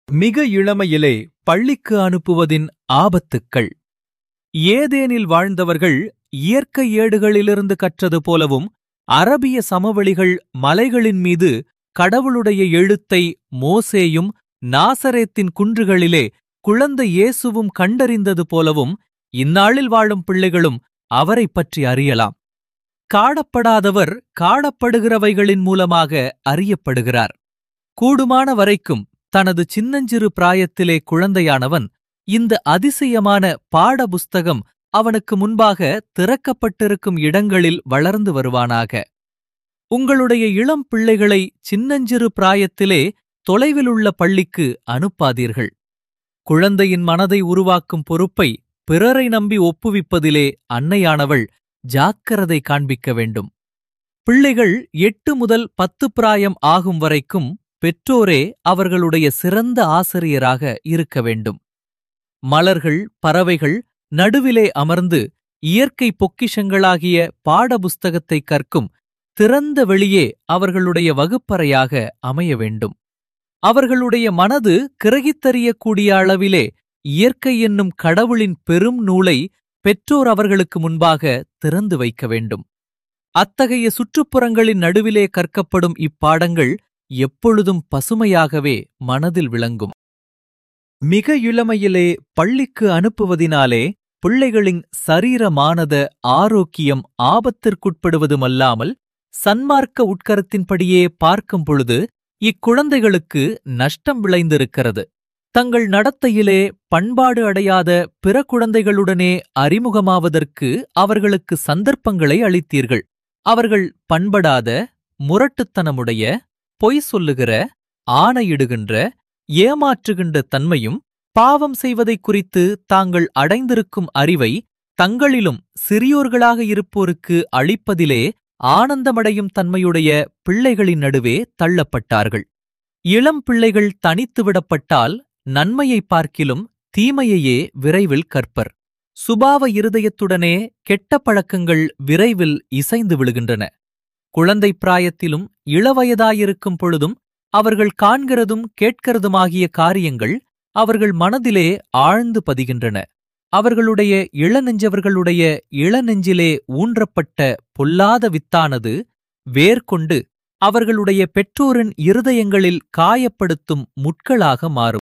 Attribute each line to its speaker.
Speaker 1: மிக இளமையிலே பள்ளிக்கு அனுப்புவதின் ஆபத்துக்கள் ஏதேனில் வாழ்ந்தவர்கள் இயற்கை ஏடுகளிலிருந்து கற்றது போலவும் அரபிய சமவெளிகள் மலைகளின் மீது கடவுளுடைய எழுத்தை மோசேயும் நாசரேத்தின் குன்றுகளிலே குழந்தை இயேசுவும் கண்டறிந்தது போலவும் இந்நாளில் வாழும் பிள்ளைகளும் அவரைப் பற்றி அறியலாம் காணப்படாதவர் காணப்படுகிறவைகளின் மூலமாக அறியப்படுகிறார் கூடுமான வரைக்கும் தனது சின்னஞ்சிறு பிராயத்திலே குழந்தையானவன் இந்த அதிசயமான பாட புஸ்தகம் அவனுக்கு முன்பாக திறக்கப்பட்டிருக்கும் இடங்களில் வளர்ந்து வருவானாக உங்களுடைய இளம் பிள்ளைகளை சின்னஞ்சிறு பிராயத்திலே தொலைவிலுள்ள பள்ளிக்கு அனுப்பாதீர்கள் குழந்தையின் மனதை உருவாக்கும் பொறுப்பை பிறரை நம்பி ஒப்புவிப்பதிலே அன்னையானவள் ஜாக்கிரதை காண்பிக்க வேண்டும் பிள்ளைகள் எட்டு முதல் பத்து பிராயம் ஆகும் வரைக்கும் பெற்றோரே அவர்களுடைய சிறந்த ஆசிரியராக இருக்க வேண்டும் மலர்கள் பறவைகள் நடுவிலே அமர்ந்து இயற்கை பொக்கிஷங்களாகிய பாடபுஸ்தகத்தை கற்கும் திறந்த வெளியே அவர்களுடைய வகுப்பறையாக அமைய வேண்டும் அவர்களுடைய மனது கிரகித்தறியக்கூடிய அளவிலே இயற்கை என்னும் கடவுளின் பெரும் நூலை பெற்றோர் அவர்களுக்கு முன்பாக திறந்து வைக்க வேண்டும் அத்தகைய சுற்றுப்புறங்களின் நடுவிலே கற்கப்படும் இப்பாடங்கள் எப்பொழுதும் பசுமையாகவே மனதில் விளங்கும் மிக இளமையிலே பள்ளிக்கு அனுப்புவதினாலே பிள்ளைகளின் சரீரமானத ஆரோக்கியம் ஆபத்திற்குட்படுவதுமல்லாமல் சன்மார்க்க உட்கரத்தின்படியே பார்க்கும் பொழுது இக்குழந்தைகளுக்கு நஷ்டம் விளைந்திருக்கிறது தங்கள் நடத்தையிலே பண்பாடு அடையாத பிற குழந்தைகளுடனே அறிமுகமாவதற்கு அவர்களுக்கு சந்தர்ப்பங்களை அளித்தீர்கள் அவர்கள் பண்படாத முரட்டுத்தனமுடைய பொய் சொல்லுகிற ஆணையிடுகின்ற ஏமாற்றுகின்ற தன்மையும் பாவம் செய்வதைக் குறித்து தாங்கள் அடைந்திருக்கும் அறிவை தங்களிலும் சிறியோர்களாக இருப்போருக்கு அளிப்பதிலே ஆனந்தமடையும் தன்மையுடைய பிள்ளைகளின் நடுவே தள்ளப்பட்டார்கள் இளம் பிள்ளைகள் தனித்து விடப்பட்டால் நன்மையை பார்க்கிலும் தீமையையே விரைவில் கற்பர் சுபாவ இருதயத்துடனே கெட்ட பழக்கங்கள் விரைவில் இசைந்து விழுகின்றன குழந்தை பிராயத்திலும் இளவயதாயிருக்கும் பொழுதும் அவர்கள் காண்கிறதும் கேட்கிறதுமாகிய காரியங்கள் அவர்கள் மனதிலே ஆழ்ந்து பதிகின்றன அவர்களுடைய இளநெஞ்சவர்களுடைய இளநெஞ்சிலே ஊன்றப்பட்ட பொல்லாத வித்தானது வேர்கொண்டு அவர்களுடைய பெற்றோரின் இருதயங்களில் காயப்படுத்தும் முட்களாக மாறும்